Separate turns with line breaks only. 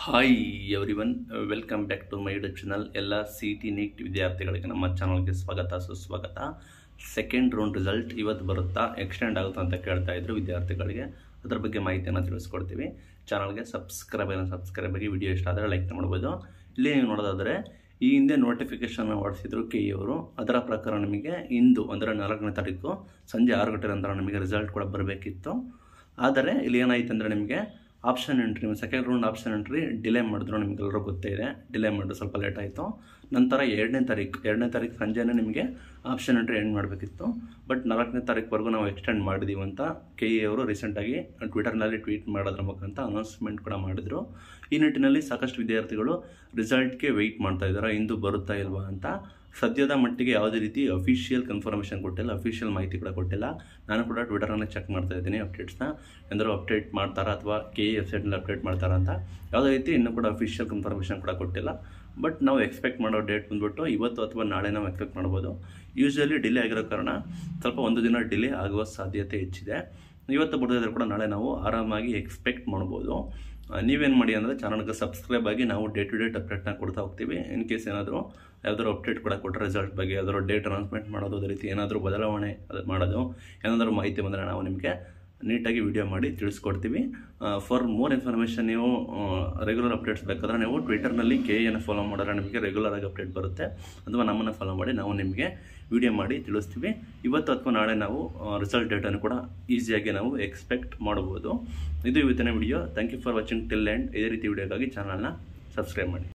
hi everyone welcome back to my YouTube channel ಎಲ್ಲ C T NEET ವಿದ್ಯಾರ್ಥಿಗಳಿಗೆ ನಮ್ಮ ಚಾನಲ್ಗೆ ಸ್ವಾಗತ ಸುಸ್ವಾಗತ ಸೆಕೆಂಡ್ ರೌಂಡ್ ರಿಸಲ್ಟ್ ಇವತ್ತು ಬರುತ್ತಾ ಎಕ್ಸ್ಟೆಂಡ್ ಆಗುತ್ತಾ ಅಂತ ಕೇಳ್ತಾ ಇದ್ರು ವಿದ್ಯಾರ್ಥಿಗಳಿಗೆ ಅದ್ರ ಬಗ್ಗೆ ಮಾಹಿತಿಯನ್ನು ತಿಳಿಸ್ಕೊಡ್ತೀವಿ ಚಾನಲ್ಗೆ ಸಬ್ಸ್ಕ್ರೈಬ್ ಸಬ್ಸ್ಕ್ರೈಬ್ ಆಗಿ ವಿಡಿಯೋ ಇಷ್ಟ ಆದರೆ ಲೈಕ್ ಮಾಡ್ಬೋದು ಇಲ್ಲಿ ನೀವು ನೋಡೋದಾದರೆ ಈ ಹಿಂದೆ ನೋಟಿಫಿಕೇಶನ್ ಹೊಡಿಸಿದ್ರು ಕೆ ಅವರು ಅದರ ಪ್ರಕಾರ ನಿಮಗೆ ಇಂದು ಅಂದರೆ ನಾಲ್ಕನೇ ತಾರೀಕು ಸಂಜೆ ಆರು ಗಂಟೆ ನಂತರ ನಿಮಗೆ ರಿಸಲ್ಟ್ ಕೂಡ ಬರಬೇಕಿತ್ತು ಆದರೆ ಇಲ್ಲಿ ಏನಾಯ್ತು ಅಂದರೆ ನಿಮಗೆ option entry second round option entry delay ಮಾಡಿದ್ರು ನಿಮಗೆಲ್ಲರೂ ಗೊತ್ತೇ ಇದೆ ಡಿಲೇ ಮಾಡಿದ್ರು ಸ್ವಲ್ಪ ಲೇಟ್ ಆಯಿತು ನಂತರ ಎರಡನೇ ತಾರೀಕು ಎರಡನೇ ತಾರೀಕು ಸಂಜೆನೇ ನಿಮಗೆ ಆಪ್ಷನ್ ಎಂಟ್ರಿ ಎಂಡ್ ಮಾಡಬೇಕಿತ್ತು ಬಟ್ ನಾಲ್ಕನೇ ತಾರೀಕುವರೆಗೂ ನಾವು ಎಕ್ಸ್ಟೆಂಡ್ ಮಾಡಿದ್ದೀವಿ ಅಂತ ಕೆ ಇ ಅವರು ರೀಸೆಂಟಾಗಿ ಟ್ವಿಟರ್ನಲ್ಲಿ ಟ್ವೀಟ್ ಮಾಡೋದ್ರ ಮುಖಾಂತರ ಅನೌನ್ಸ್ಮೆಂಟ್ ಕೂಡ ಮಾಡಿದರು ಈ ನಿಟ್ಟಿನಲ್ಲಿ ಸಾಕಷ್ಟು ವಿದ್ಯಾರ್ಥಿಗಳು ರಿಸಲ್ಟ್ಗೆ ವೆಯ್ಟ್ ಮಾಡ್ತಾ ಇದ್ದಾರೆ ಇಂದು ಬರುತ್ತಾ ಇಲ್ವಾ ಅಂತ ಸದ್ಯದ ಮಟ್ಟಿಗೆ ಯಾವುದೇ ರೀತಿ ಅಫಿಷಿಯಲ್ ಕನ್ಫರ್ಮೇಷನ್ ಕೊಟ್ಟಿಲ್ಲ ಅಫಿಷಿಯಲ್ ಮಾಹಿತಿ ಕೂಡ ಕೊಟ್ಟಿಲ್ಲ ನಾನು ಕೂಡ ಟ್ವಿಟರನ್ನು ಚೆಕ್ ಮಾಡ್ತಾ ಇದ್ದೀನಿ ಅಪ್ಡೇಟ್ಸ್ನ ಎಂದರೂ ಅಪ್ಡೇಟ್ ಮಾಡ್ತಾರಾ ಅಥವಾ ಕೆ ಇ ವೆಬ್ಸೈಟ್ನಲ್ಲಿ ಅಪ್ಡೇಟ್ ಮಾಡ್ತಾರಾ ಅಂತ ಯಾವುದೇ ರೀತಿ ಇನ್ನೂ ಕೂಡ ಅಫಿಷಿಯಲ್ ಕನ್ಫರ್ಮೇಷನ್ ಕೂಡ ಕೊಟ್ಟಿಲ್ಲ ಬಟ್ ನಾವು ಎಕ್ಸ್ಪೆಕ್ಟ್ ಮಾಡೋ ಡೇಟ್ ಬಂದ್ಬಿಟ್ಟು ಇವತ್ತು ಅಥವಾ ನಾಳೆ ನಾವು ಎಕ್ಸ್ಪೆಕ್ಟ್ ಮಾಡ್ಬೋದು ಯೂಶ್ವಲಿ ಡಿಲೇ ಆಗಿರೋ ಕಾರಣ ಸ್ವಲ್ಪ ಒಂದು ದಿನ ಡಿಲೇ ಆಗುವ ಸಾಧ್ಯತೆ ಹೆಚ್ಚಿದೆ ಇವತ್ತು ಬರೋದಾದ್ರೆ ಕೂಡ ನಾಳೆ ನಾವು ಆರಾಮಾಗಿ ಎಕ್ಸ್ಪೆಕ್ಟ್ ಮಾಡ್ಬೋದು ನೀವೇನು ಮಾಡಿ ಅಂದರೆ ಚಾನಲ್ಗೆ ಸಬ್ಸ್ಕ್ರೈಬ್ ಆಗಿ ನಾವು ಡೇ ಟು ಡೇಟ್ ಅಪ್ಡೇಟ್ನ ಕೊಡ್ತಾ ಹೋಗ್ತೀವಿ ಇನ್ ಕೇಸ್ ಏನಾದರೂ ಯಾವ್ದಾದ್ರು ಅಪ್ಡೇಟ್ ಕೂಡ ಕೊಟ್ಟರೆ ರಿಸಲ್ಟ್ ಬಗ್ಗೆ ಯಾವ್ದಾದ್ರು ಡೇಟ್ ಅನೌನ್ಸ್ಮೆಂಟ್ ಮಾಡೋದು ಅದೇ ರೀತಿ ಏನಾದರೂ ಬದಲಾವಣೆ ಅದು ಮಾಡೋದು ಏನಾದರೂ ಮಾಹಿತಿ ಬಂದರೆ ನಾವು ನಿಮಗೆ ನೀಟಾಗಿ ವಿಡಿಯೋ ಮಾಡಿ ತಿಳಿಸ್ಕೊಡ್ತೀವಿ ಫಾರ್ ಮೋರ್ ಇನ್ಫಾರ್ಮೇಷನ್ ನೀವು ರೆಗ್ಯುಲರ್ ಅಪ್ಡೇಟ್ಸ್ ಬೇಕಾದ್ರೆ ನೀವು ಟ್ವಿಟರ್ನಲ್ಲಿ ಕೆ ಎನ ಫಾಲೋ ಮಾಡಿದ್ರೆ ನಿಮಗೆ ರೆಗ್ಯುಲರ್ ಆಗಿ ಅಪ್ಡೇಟ್ ಬರುತ್ತೆ ಅಥವಾ ನಮ್ಮನ್ನು ಫಾಲೋ ಮಾಡಿ ನಾವು ನಿಮಗೆ ವಿಡಿಯೋ ಮಾಡಿ ತಿಳಿಸ್ತೀವಿ ಇವತ್ತು ಅಥವಾ ನಾಳೆ ನಾವು ರಿಸಲ್ಟ್ ಡೇಟನ್ನು ಕೂಡ ಈಸಿಯಾಗಿ ನಾವು ಎಕ್ಸ್ಪೆಕ್ಟ್ ಮಾಡ್ಬೋದು ಇದು ಇವತ್ತಿನ video thank you for watching till end ಇದೇ ರೀತಿ ವಿಡಿಯೋಗಾಗಿ ಚಾನಲ್ನ ಸಬ್ಸ್ಕ್ರೈಬ್ ಮಾಡಿ